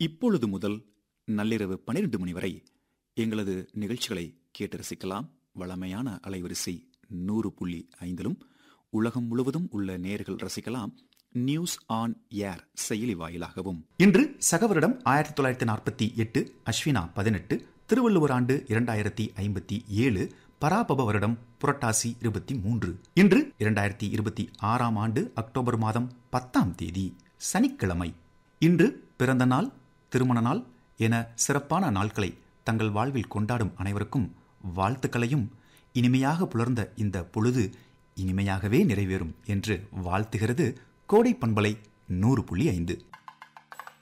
இப்பொழுது முதல் நள்ளிரவு பன்னிரண்டு மணி வரை எங்களது நிகழ்ச்சிகளை கேட்டு ரசிக்கலாம் வளமையான அலைவரிசை நூறு புள்ளி ஐந்திலும் உலகம் முழுவதும் உள்ள நேர்கள் ரசிக்கலாம் நியூஸ் ஆன் ஏர் செயலி வாயிலாகவும் இன்று சகவரிடம் ஆயிரத்தி தொள்ளாயிரத்தி நாற்பத்தி எட்டு அஸ்வினா பதினெட்டு திருவள்ளுவர் ஆண்டு இரண்டாயிரத்தி ஐம்பத்தி ஏழு பராபப வருடம் புரட்டாசி இருபத்தி மூன்று இன்று இரண்டாயிரத்தி இருபத்தி ஆறாம் ஆண்டு அக்டோபர் மாதம் பத்தாம் தேதி சனிக்கிழமை இன்று பிறந்த நாள் திருமண நாள் என சிறப்பான நாட்களை தங்கள் வாழ்வில் கொண்டாடும் அனைவருக்கும் வாழ்த்துக்களையும் இனிமையாக புலர்ந்த இந்த பொழுது இனிமையாகவே நிறைவேறும் என்று வாழ்த்துகிறது கோடை பண்பலை நூறு புள்ளி ஐந்து